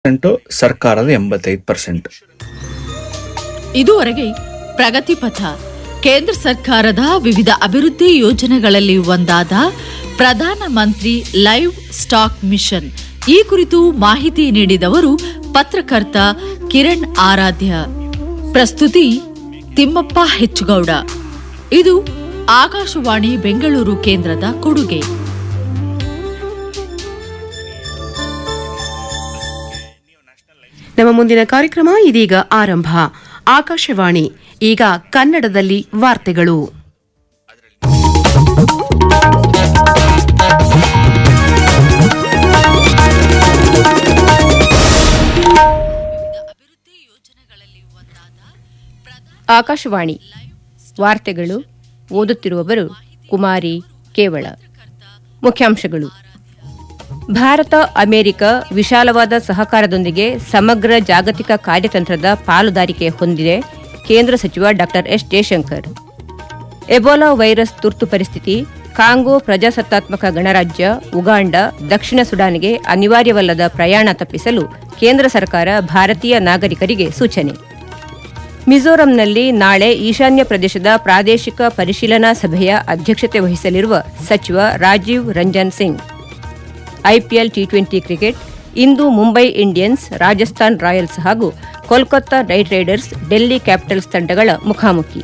percent ಸರ್ಕಾರದ ಎಂಬತ್ತೈದು percent ಇದುವರೆಗೆ ಪ್ರಗತಿ ಪಥ ಕೇಂದ್ರ ಸರ್ಕಾರದ ವಿವಿಧ ಅಭಿವೃದ್ಧಿ ಯೋಜನೆಗಳಲ್ಲಿ ಒಂದಾದ ಪ್ರಧಾನ ಮಂತ್ರಿ ಲೈವ್ ಸ್ಟಾಕ್ ಮಿಷನ್ ಈ ಕುರಿತು ಮಾಹಿತಿ ನೀಡಿದವರು ಪತ್ರಕರ್ತ ಕಿರಣ್ ಆರಾಧ್ಯ ಪ್ರಸ್ತುತಿ ತಿಮ್ಮಪ್ಪ ಹೆಚ್ಚುಗೌಡ ಇದು ಆಕಾಶವಾಣಿ ಬೆಂಗಳೂರು ಕೇಂದ್ರದ ಕೊಡುಗೆ ನಮ್ಮ ಮುಂದಿನ ಕಾರ್ಯಕ್ರಮ ಇದೀಗ ಆರಂಭ ಆಕಾಶವಾಣಿ ಈಗ ಕನ್ನಡದಲ್ಲಿ ವಾರ್ತೆಗಳು ಆಕಾಶವಾಣಿ ವಾರ್ತೆಗಳು ಓದುತ್ತಿರುವವರು ಕುಮಾರಿ ಕೇವಳ ಮುಖ್ಯಾಂಶಗಳು ಭಾರತ ಅಮೆರಿಕ ವಿಶಾಲವಾದ ಸಹಕಾರದೊಂದಿಗೆ ಸಮಗ್ರ ಜಾಗತಿಕ ಕಾರ್ಯತಂತ್ರದ ಪಾಲುದಾರಿಕೆ ಹೊಂದಿದೆ ಕೇಂದ್ರ ಸಚಿವ ಡಾ ಎಸ್ ಜಯಶಂಕರ್ ಎಬೋಲಾ ವೈರಸ್ ತುರ್ತು ಪರಿಸ್ಥಿತಿ ಕಾಂಗೋ ಪ್ರಜಾಸತ್ತಾತ್ಮಕ ಗಣರಾಜ್ಯ ಉಗಾಂಡ ದಕ್ಷಿಣ ಸುಡಾನ್ಗೆ ಅನಿವಾರ್ಯವಲ್ಲದ ಪ್ರಯಾಣ ತಪ್ಪಿಸಲು ಕೇಂದ್ರ ಸರ್ಕಾರ ಭಾರತೀಯ ನಾಗರಿಕರಿಗೆ ಸೂಚನೆ ಮಿಜೋರಂನಲ್ಲಿ ನಾಳೆ ಈಶಾನ್ಯ ಪ್ರದೇಶದ ಪ್ರಾದೇಶಿಕ ಪರಿಶೀಲನಾ ಸಭೆಯ ಅಧ್ಯಕ್ಷತೆ ವಹಿಸಲಿರುವ ಸಚಿವ Rajiv Ranjan Singh IPL T twenty cricket ಇಂದು ಮುಂಬೈ ಇಂಡಿಯನ್ಸ್ ರಾಜಸ್ಥಾನ್ ರಾಯಲ್ಸ್ ಹಾಗೂ Kolkata Knight Riders Delhi Capitals ತಂಡಗಳ ಮುಖಾಮುಖಿ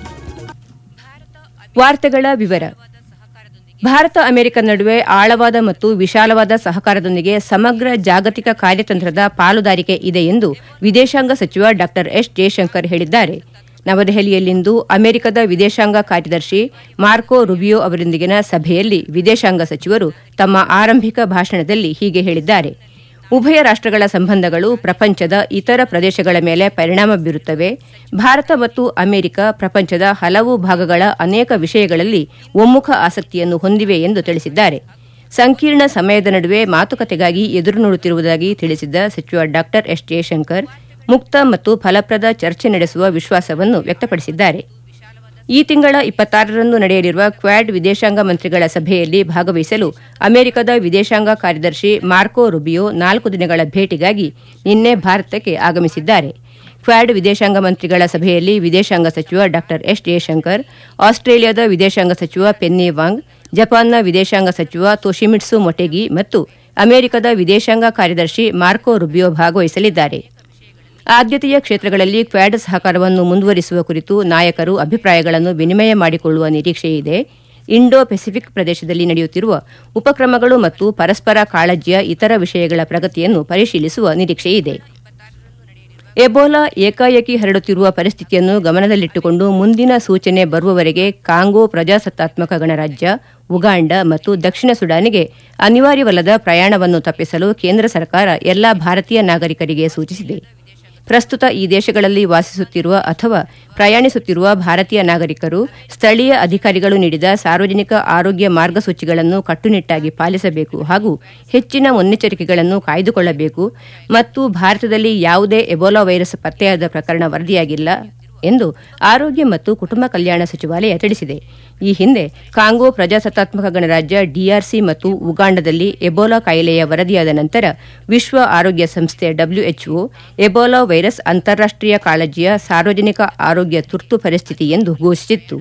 ವಾರ್ತೆಗಳ ವಿವರ ಭಾರತ ಅಮೆರಿಕ ನಡುವೆ ಆಳವಾದ ಮತ್ತು ವಿಶಾಲವಾದ ಸಹಕಾರದೊಂದಿಗೆ ಸಮಗ್ರ ಜಾಗತಿಕ ಕಾರ್ಯತಂತ್ರದ ಪಾಲುದಾರಿಕೆ ಇದೆ ಎಂದು ವಿದೇಶಾಂಗ ಸಚಿವ ಡಾ ಎಸ್ ಜಯಶಂಕರ್ ಹೇಳಿದ್ದಾರೆ ನವದೆಹಲಿಯಲ್ಲಿಂದು ಅಮೆರಿಕದ ವಿದೇಶಾಂಗ ಕಾರ್ಯದರ್ಶಿ ಮಾರ್ಕೋ ರುಬಿಯೋ ಅವರೊಂದಿಗಿನ ಸಭೆಯಲ್ಲಿ ವಿದೇಶಾಂಗ ಸಚಿವರು ತಮ್ಮ ಆರಂಭಿಕ ಭಾಷಣದಲ್ಲಿ ಹೀಗೆ ಹೇಳಿದ್ದಾರೆ ಉಭಯ ರಾಷ್ಟಗಳ ಸಂಬಂಧಗಳು ಪ್ರಪಂಚದ ಇತರ ಪ್ರದೇಶಗಳ ಮೇಲೆ ಪರಿಣಾಮ ಬೀರುತ್ತವೆ ಭಾರತ ಮತ್ತು ಅಮೆರಿಕ ಪ್ರಪಂಚದ ಹಲವು ಭಾಗಗಳ ಅನೇಕ ವಿಷಯಗಳಲ್ಲಿ ಒಮ್ಮುಖ ಆಸಕ್ತಿಯನ್ನು ಹೊಂದಿವೆ ಎಂದು ತಿಳಿಸಿದ್ದಾರೆ ಸಂಕೀರ್ಣ ಸಮಯದ ನಡುವೆ ಮಾತುಕತೆಗಾಗಿ ಎದುರು ನೋಡುತ್ತಿರುವುದಾಗಿ ತಿಳಿಸಿದ ಸಚಿವ ಡಾ ಎಸ್ ಜಯಶಂಕರ್ ಮುಕ್ತ ಮತ್ತು ಫಲಪ್ರದ ಚರ್ಚೆ ನಡೆಸುವ ವಿಶ್ವಾಸವನ್ನು ವ್ಯಕ್ತಪಡಿಸಿದ್ದಾರೆ ಈ ತಿಂಗಳ ಇಪ್ಪತ್ತಾರರಂದು ನಡೆಯಲಿರುವ ಕ್ವಾಡ್ ವಿದೇಶಾಂಗ ಮಂತ್ರಿಗಳ ಸಭೆಯಲ್ಲಿ ಭಾಗವಹಿಸಲು ಅಮೆರಿಕದ ವಿದೇಶಾಂಗ ಕಾರ್ಯದರ್ಶಿ ಮಾರ್ಕೋ ರುಬಿಯೋ ನಾಲ್ಕು ದಿನಗಳ ಭೇಟಿಗಾಗಿ ನಿನ್ನೆ ಭಾರತಕ್ಕೆ ಆಗಮಿಸಿದ್ದಾರೆ ಕ್ವಾಡ್ ವಿದೇಶಾಂಗ ಮಂತ್ರಿಗಳ ಸಭೆಯಲ್ಲಿ ವಿದೇಶಾಂಗ ಸಚಿವ ಡಾ ಎಸ್ ಜಯಶಂಕರ್ ಆಸ್ಟ್ರೇಲಿಯಾದ ವಿದೇಶಾಂಗ ಸಚಿವ ಪೆನ್ನಿ ವಾಂಗ್ ಜಪಾನ್ನ ವಿದೇಶಾಂಗ ಸಚಿವ ತೊಶಿಮಿಟ್ಸು ಮೊಟೆಗಿ ಮತ್ತು ಅಮೆರಿಕದ ವಿದೇಶಾಂಗ ಕಾರ್ಯದರ್ಶಿ ಮಾರ್ಕೋ ರುಬಿಯೋ ಭಾಗವಹಿಸಲಿದ್ದಾರೆ ಆದ್ಯತೆಯ ಕ್ಷೇತ್ರಗಳಲ್ಲಿ ಕ್ವಾಡ್ ಸಹಕಾರವನ್ನು ಮುಂದುವರಿಸುವ ಕುರಿತು ನಾಯಕರು ಅಭಿಪ್ರಾಯಗಳನ್ನು ವಿನಿಮಯ ಮಾಡಿಕೊಳ್ಳುವ ನಿರೀಕ್ಷೆಯಿದೆ ಇಂಡೋ ಪೆಸಿಫಿಕ್ ಪ್ರದೇಶದಲ್ಲಿ ನಡೆಯುತ್ತಿರುವ ಉಪಕ್ರಮಗಳು ಮತ್ತು ಪರಸ್ಪರ ಕಾಳಜಿಯ ಇತರ ವಿಷಯಗಳ ಪ್ರಗತಿಯನ್ನು ಪರಿಶೀಲಿಸುವ ನಿರೀಕ್ಷೆಯಿದೆ ಎಬೋಲಾ ಏಕಾಏಕಿ ಹರಡುತ್ತಿರುವ ಪರಿಸ್ಥಿತಿಯನ್ನು ಗಮನದಲ್ಲಿಟ್ಟುಕೊಂಡು ಮುಂದಿನ ಸೂಚನೆ ಬರುವವರೆಗೆ ಕಾಂಗೋ ಪ್ರಜಾಸತ್ತಾತ್ಮಕ ಗಣರಾಜ್ಯ ಉಗಾಂಡ ಮತ್ತು ದಕ್ಷಿಣ ಸುಡಾನಿಗೆ ಅನಿವಾರ್ಯವಲ್ಲದ ಪ್ರಯಾಣವನ್ನು ತಪ್ಪಿಸಲು ಕೇಂದ್ರ ಸರ್ಕಾರ ಎಲ್ಲಾ ಭಾರತೀಯ ನಾಗರಿಕರಿಗೆ ಸೂಚಿಸಿದೆ ಪ್ರಸ್ತುತ ಈ ದೇಶಗಳಲ್ಲಿ ವಾಸಿಸುತ್ತಿರುವ ಅಥವಾ ಪ್ರಯಾಣಿಸುತ್ತಿರುವ ಭಾರತೀಯ ನಾಗರಿಕರು ಸ್ಥಳೀಯ ಅಧಿಕಾರಿಗಳು ನೀಡಿದ ಸಾರ್ವಜನಿಕ ಆರೋಗ್ಯ ಮಾರ್ಗಸೂಚಿಗಳನ್ನು ಕಟ್ಟುನಿಟ್ಟಾಗಿ ಪಾಲಿಸಬೇಕು ಹಾಗೂ ಹೆಚ್ಚಿನ ಮುನ್ನೆಚ್ಚರಿಕೆಗಳನ್ನು ಕಾಯ್ದುಕೊಳ್ಳಬೇಕು ಮತ್ತು ಭಾರತದಲ್ಲಿ ಯಾವುದೇ ಎಬೋಲಾ ವೈರಸ್ ಪತ್ತೆಯಾದ ಪ್ರಕರಣ ವರದಿಯಾಗಿಲ್ಲ ಎಂದು ಆರೋಗ್ಯ ಮತ್ತು ಕುಟುಂಬ ಕಲ್ಯಾಣ ಸಚಿವಾಲಯ ತಿಳಿಸಿದೆ ಈ ಹಿಂದೆ ಕಾಂಗೋ ಪ್ರಜಾಸತ್ತಾತ್ಮಕ ಗಣರಾಜ್ಯ ಡಿಆರ್ಸಿ ಮತ್ತು ಉಗಾಂಡದಲ್ಲಿ ಎಬೋಲಾ ಕಾಯಿಲೆಯ ವರದಿಯಾದ ನಂತರ ವಿಶ್ವ ಆರೋಗ್ಯ ಸಂಸ್ಥೆ ಡಬ್ಲ್ಯೂಎಚ್ಒ ಎಬೋಲಾ ವೈರಸ್ ಅಂತಾರಾಷ್ಟೀಯ ಕಾಳಜಿಯ ಸಾರ್ವಜನಿಕ ಆರೋಗ್ಯ ತುರ್ತು ಪರಿಸ್ಥಿತಿ ಎಂದು ಘೋಷಿಸಿತ್ತು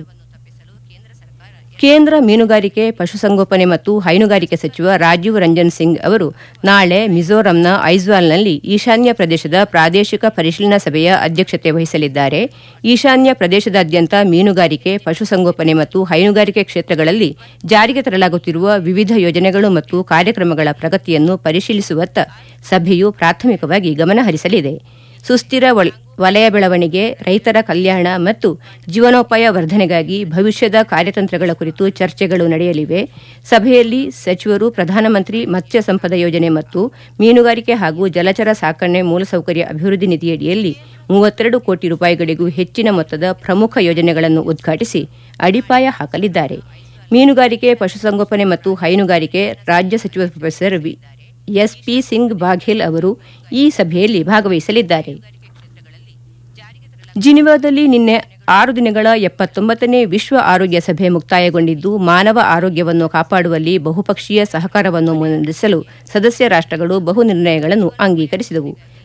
ಕೇಂದ್ರ ಮೀನುಗಾರಿಕೆ ಪಶುಸಂಗೋಪನೆ ಮತ್ತು ಹೈನುಗಾರಿಕೆ ಸಚಿವ ರಾಜೀವ್ ರಂಜನ್ ಸಿಂಗ್ ಅವರು ನಾಳೆ ಮಿಜೋರಂನ ಐಜ್ವಾಲ್ನಲ್ಲಿ ಈಶಾನ್ಯ ಪ್ರದೇಶದ ಪ್ರಾದೇಶಿಕ ಪರಿಶೀಲನಾ ಸಭೆಯ ಅಧ್ಯಕ್ಷತೆ ವಹಿಸಲಿದ್ದಾರೆ ಈಶಾನ್ಯ ಪ್ರದೇಶದಾದ್ಯಂತ ಮೀನುಗಾರಿಕೆ ಪಶುಸಂಗೋಪನೆ ಮತ್ತು ಹೈನುಗಾರಿಕೆ ಕ್ಷೇತ್ರಗಳಲ್ಲಿ ಜಾರಿಗೆ ತರಲಾಗುತ್ತಿರುವ ವಿವಿಧ ಯೋಜನೆಗಳು ಮತ್ತು ಕಾರ್ಯಕ್ರಮಗಳ ಪ್ರಗತಿಯನ್ನು ಪರಿಶೀಲಿಸುವತ್ತ ಸಭೆಯು ಪ್ರಾಥಮಿಕವಾಗಿ ಗಮನಹರಿಸಲಿದೆ ಸುಸ್ಥಿರ ವಲಯ ಬೆಳವಣಿಗೆ ರೈತರ ಕಲ್ಯಾಣ ಮತ್ತು ಜೀವನೋಪಾಯ ವರ್ಧನೆಗಾಗಿ ಭವಿಷ್ಯದ ಕಾರ್ಯತಂತ್ರಗಳ ಕುರಿತು ಚರ್ಚೆಗಳು ನಡೆಯಲಿವೆ ಸಭೆಯಲ್ಲಿ ಸಚಿವರು ಪ್ರಧಾನಮಂತ್ರಿ ಮತ್ಸ್ಯ ಸಂಪದ ಯೋಜನೆ ಮತ್ತು ಮೀನುಗಾರಿಕೆ ಹಾಗೂ ಜಲಚರ ಸಾಕಣೆ ಮೂಲಸೌಕರ್ಯ ಅಭಿವೃದ್ಧಿ ನಿಧಿಯಡಿಯಲ್ಲಿ ಮೂವತ್ತೆರಡು ಕೋಟಿ ರೂಪಾಯಿಗಳಿಗೂ ಹೆಚ್ಚಿನ ಮೊತ್ತದ ಪ್ರಮುಖ ಯೋಜನೆಗಳನ್ನು ಉದ್ಘಾಟಿಸಿ ಅಡಿಪಾಯ ಹಾಕಲಿದ್ದಾರೆ ಮೀನುಗಾರಿಕೆ ಪಶುಸಂಗೋಪನೆ ಮತ್ತು ಹೈನುಗಾರಿಕೆ ರಾಜ್ಯ ಸಚಿವ ಪ್ರೊಫೆಸರ್ ಎಸ್ಪಿ ಸಿಂಗ್ ಬಾಘೇಲ್ ಅವರು ಈ ಸಭೆಯಲ್ಲಿ ಭಾಗವಹಿಸಲಿದ್ದಾರೆ ಜಿನಿವಾದಲ್ಲಿ ನಿನ್ನೆ ಆರು ದಿನಗಳ ಎಪ್ಪತ್ತೊಂಬತ್ತನೇ ವಿಶ್ವ ಆರೋಗ್ಯ ಸಭೆ ಮುಕ್ತಾಯಗೊಂಡಿದ್ದು ಮಾನವ ಆರೋಗ್ಯವನ್ನು ಕಾಪಾಡುವಲ್ಲಿ ಬಹುಪಕ್ಷೀಯ ಸಹಕಾರವನ್ನು ಮುನ್ನಡೆಸಲು ಸದಸ್ಯ ರಾಷ್ಟ್ರಗಳು ಬಹು ನಿರ್ಣಯಗಳನ್ನು ಅಂಗೀಕರಿಸಿದವು